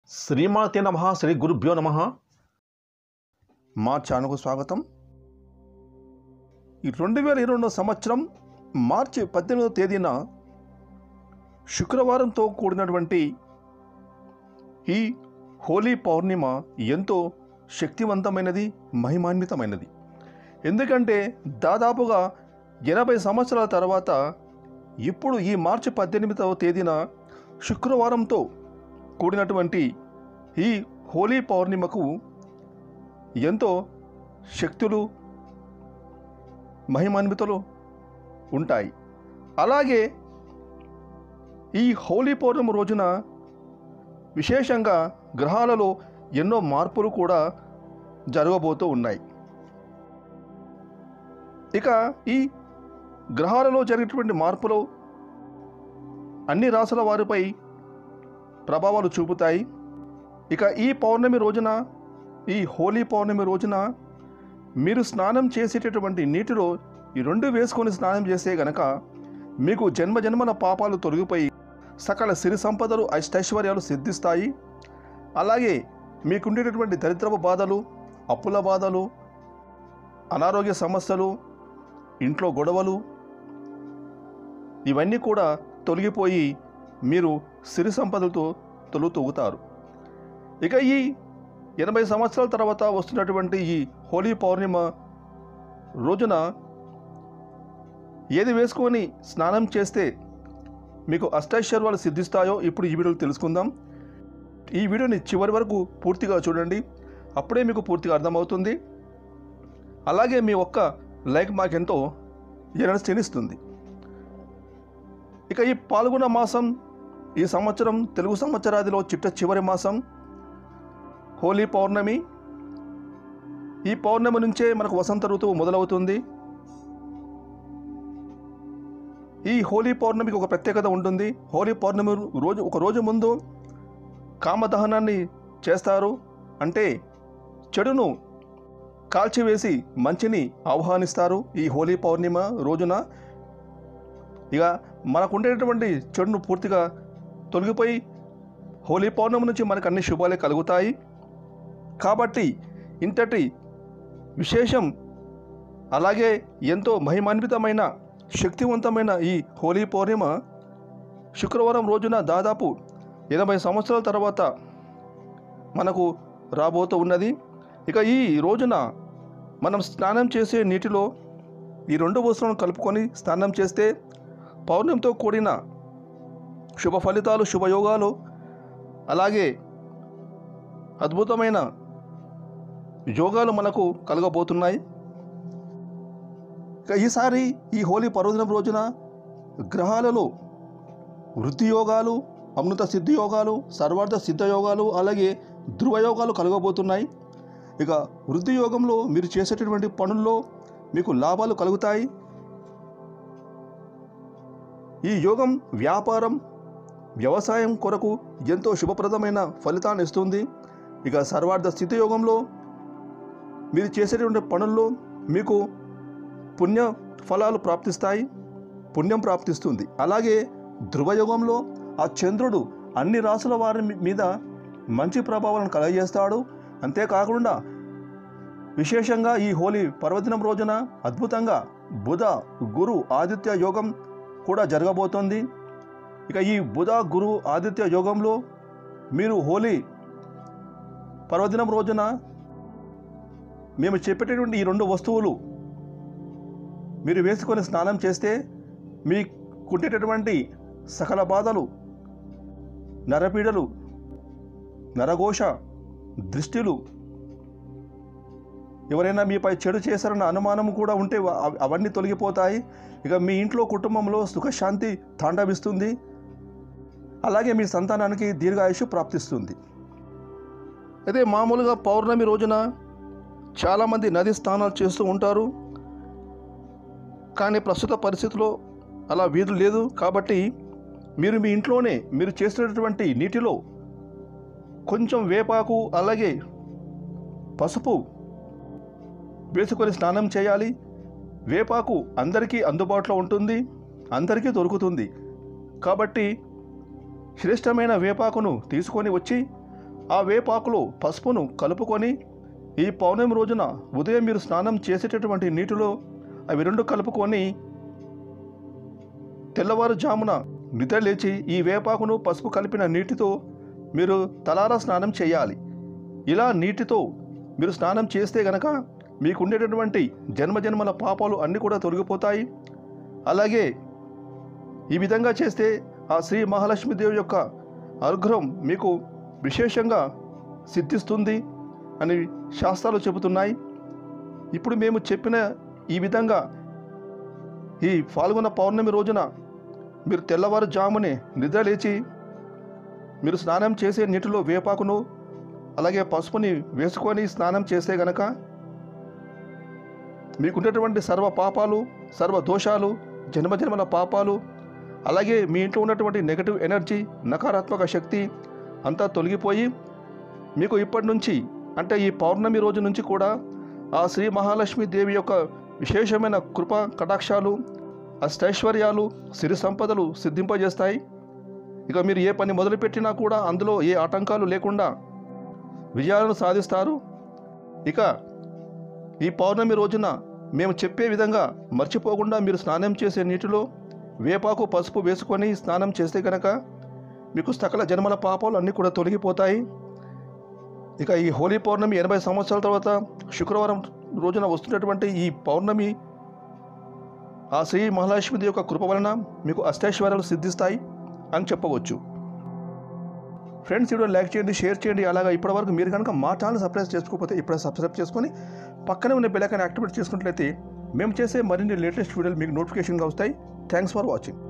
శ్రీమాతే నమ శ్రీ గురుభ్యో నమ మా ఛానల్కు స్వాగతం ఈ రెండు వేల ఇరవై రెండో సంవత్సరం మార్చి పద్దెనిమిదవ తేదీన శుక్రవారంతో కూడినటువంటి ఈ హోలీ పౌర్ణిమ ఎంతో శక్తివంతమైనది మహిమాన్వితమైనది ఎందుకంటే దాదాపుగా ఎనభై సంవత్సరాల తర్వాత ఇప్పుడు ఈ మార్చి పద్దెనిమిదవ తేదీన శుక్రవారంతో కూడినటువంటి ఈ హోలీ పౌర్ణిమకు ఎంతో శక్తులు మహిమాన్వితలు ఉంటాయి అలాగే ఈ హోలీ పౌర్ణమి రోజున విశేషంగా గ్రహాలలో ఎన్నో మార్పులు కూడా జరగబోతూ ఉన్నాయి ఇక ఈ గ్రహాలలో జరిగేటువంటి మార్పులు అన్ని రాసుల వారిపై ప్రభావాలు చూపుతాయి ఇక ఈ పౌర్ణమి రోజున ఈ హోలీ పౌర్ణమి రోజున మీరు స్నానం చేసేటటువంటి నీటిలో ఈ రెండు వేసుకొని స్నానం చేస్తే గనక మీకు జన్మ జన్మల పాపాలు తొలగిపోయి సకల సిరి సంపదలు అష్టైశ్వర్యాలు సిద్ధిస్తాయి అలాగే మీకుండేటటువంటి దరిద్రపు బాధలు అప్పుల బాధలు అనారోగ్య సమస్యలు ఇంట్లో గొడవలు ఇవన్నీ కూడా తొలగిపోయి మీరు సిరి సంపదలతో తొలుతూగుతారు ఇక ఈ ఎనభై సంవత్సరాల తర్వాత వస్తున్నటువంటి ఈ హోలీ పౌర్ణిమ రోజున ఏది వేసుకొని స్నానం చేస్తే మీకు అష్టైశ్వర్యాలు సిద్ధిస్తాయో ఇప్పుడు ఈ వీడియోలో తెలుసుకుందాం ఈ వీడియోని చివరి వరకు పూర్తిగా చూడండి అప్పుడే మీకు పూర్తిగా అర్థమవుతుంది అలాగే మీ ఒక్క లైక్ మాకెంతో ఎనర్జీనిస్తుంది ఇక ఈ పాల్గొన మాసం ఈ సంవత్సరం తెలుగు సంవత్సరాదిలో చిట్ట చివరి మాసం హోలీ పౌర్ణమి ఈ పౌర్ణమి నుంచే మనకు వసంత ఋతువు మొదలవుతుంది ఈ హోలీ పౌర్ణమికి ఒక ప్రత్యేకత ఉంటుంది హోలీ పౌర్ణమి రోజు ఒక రోజు ముందు కామదహనాన్ని చేస్తారు అంటే చెడును కాల్చివేసి మంచిని ఆహ్వానిస్తారు ఈ హోలీ పౌర్ణిమ రోజున ఇక మనకు ఉండేటటువంటి చెడును పూర్తిగా తొలగిపోయి హోలీ పౌర్ణమి నుంచి మనకు అన్ని శుభాలే కలుగుతాయి కాబట్టి ఇంతటి విశేషం అలాగే ఎంతో మహిమాన్వితమైన శక్తివంతమైన ఈ హోలీ పౌర్ణిమ శుక్రవారం రోజున దాదాపు ఎనభై సంవత్సరాల తర్వాత మనకు రాబోతూ ఉన్నది ఇక ఈ రోజున మనం స్నానం చేసే నీటిలో ఈ రెండు వస్తువులను కలుపుకొని స్నానం చేస్తే పౌర్ణమితో కూడిన శుభ ఫలితాలు శుభయోగాలు అలాగే అద్భుతమైన యోగాలు మనకు కలగబోతున్నాయి ఇక ఈసారి ఈ హోలీ పర్వదినం రోజున గ్రహాలలో వృద్ధి యోగాలు అమృత సిద్ధి యోగాలు సర్వార్థ సిద్ధ యోగాలు అలాగే ధృవయోగాలు కలగబోతున్నాయి ఇక వృద్ధి యోగంలో మీరు చేసేటటువంటి పనుల్లో మీకు లాభాలు కలుగుతాయి ఈ యోగం వ్యాపారం వ్యవసాయం కొరకు ఎంతో శుభప్రదమైన ఫలితాన్ని ఇస్తుంది ఇక సర్వార్థ స్థితి యోగంలో మీరు చేసేటువంటి పనుల్లో మీకు పుణ్య ఫలాలు ప్రాప్తిస్తాయి పుణ్యం ప్రాప్తిస్తుంది అలాగే ధ్రువయోగంలో ఆ చంద్రుడు అన్ని రాసుల వారి మీ- మీద మంచి ప్రభావాలను కలగజేస్తాడు అంతేకాకుండా విశేషంగా ఈ హోలీ పర్వదినం రోజున అద్భుతంగా బుధ గురు ఆదిత్య యోగం కూడా జరగబోతోంది ఇక ఈ బుధ గురు ఆదిత్య యోగంలో మీరు హోలీ పర్వదినం రోజున మేము చెప్పేటటువంటి ఈ రెండు వస్తువులు మీరు వేసుకొని స్నానం చేస్తే మీకుండేటటువంటి సకల బాధలు నరపీడలు నరఘోష దృష్టిలు ఎవరైనా మీపై చెడు చేశారన్న అనుమానం కూడా ఉంటే అవ- అవన్నీ తొలగిపోతాయి ఇక మీ ఇంట్లో కుటుంబంలో సుఖశాంతి తాండవిస్తుంది అలాగే మీ సంతానానికి దీర్ఘాయుషు ప్రాప్తిస్తుంది అదే మామూలుగా పౌర్ణమి రోజున చాలామంది నది స్నానాలు చేస్తూ ఉంటారు కానీ ప్రస్తుత పరిస్థితిలో అలా వీలు లేదు కాబట్టి మీరు మీ ఇంట్లోనే మీరు చేసినటువంటి నీటిలో కొంచెం వేపాకు అలాగే పసుపు వేసుకొని స్నానం చేయాలి వేపాకు అందరికీ అందుబాటులో ఉంటుంది అందరికీ దొరుకుతుంది కాబట్టి శ్రేష్టమైన వేపాకును తీసుకొని వచ్చి ఆ వేపాకులో పసుపును కలుపుకొని ఈ పౌర్ణమి రోజున ఉదయం మీరు స్నానం చేసేటటువంటి నీటిలో అవి రెండు కలుపుకొని తెల్లవారుజామున నిద్ర లేచి ఈ వేపాకును పసుపు కలిపిన నీటితో మీరు తలారా స్నానం చేయాలి ఇలా నీటితో మీరు స్నానం చేస్తే గనక మీకు ఉండేటటువంటి జన్మజన్మల పాపాలు అన్నీ కూడా తొలగిపోతాయి అలాగే ఈ విధంగా చేస్తే ఆ శ్రీ మహాలక్ష్మీదేవి యొక్క అనుగ్రహం మీకు విశేషంగా సిద్ధిస్తుంది అని శాస్త్రాలు చెబుతున్నాయి ఇప్పుడు మేము చెప్పిన ఈ విధంగా ఈ పాల్గొన్న పౌర్ణమి రోజున మీరు తెల్లవారుజామునే నిద్ర లేచి మీరు స్నానం చేసే నీటిలో వేపాకును అలాగే పసుపుని వేసుకొని స్నానం చేస్తే గనక మీకున్నటువంటి సర్వ పాపాలు సర్వ దోషాలు జన్మజన్మల పాపాలు అలాగే మీ ఇంట్లో ఉన్నటువంటి నెగటివ్ ఎనర్జీ నకారాత్మక శక్తి అంతా తొలగిపోయి మీకు ఇప్పటి నుంచి అంటే ఈ పౌర్ణమి రోజు నుంచి కూడా ఆ శ్రీ మహాలక్ష్మి దేవి యొక్క విశేషమైన కృప కటాక్షాలు అష్టైశ్వర్యాలు సిరి సంపదలు సిద్ధింపజేస్తాయి ఇక మీరు ఏ పని మొదలుపెట్టినా కూడా అందులో ఏ ఆటంకాలు లేకుండా విజయాలను సాధిస్తారు ఇక ఈ పౌర్ణమి రోజున మేము చెప్పే విధంగా మర్చిపోకుండా మీరు స్నానం చేసే నీటిలో వేపాకు పసుపు వేసుకొని స్నానం చేస్తే కనుక మీకు సకల జన్మల పాపాలు అన్నీ కూడా తొలగిపోతాయి ఇక ఈ హోలీ పౌర్ణమి ఎనభై సంవత్సరాల తర్వాత శుక్రవారం రోజున వస్తున్నటువంటి ఈ పౌర్ణమి ఆ శ్రీ మహాలక్ష్మిది యొక్క కృప వలన మీకు అష్టైశ్వర్యాలు సిద్ధిస్తాయి అని చెప్పవచ్చు ఫ్రెండ్స్ వీడియో లైక్ చేయండి షేర్ చేయండి అలాగా ఇప్పటివరకు మీరు కనుక మా ఛానల్ సబ్స్క్రైబ్ చేసుకోకపోతే ఇప్పుడే సబ్స్క్రైబ్ చేసుకొని పక్కనే ఉన్న బెల్ ఐకాన్ యాక్టివేట్ చేసుకున్నట్లయితే మేము చేసే మరిన్ని లేటెస్ట్ వీడియోలు మీకు నోటిఫికేషన్గా వస్తాయి థ్యాంక్స్ ఫర్ వాచింగ్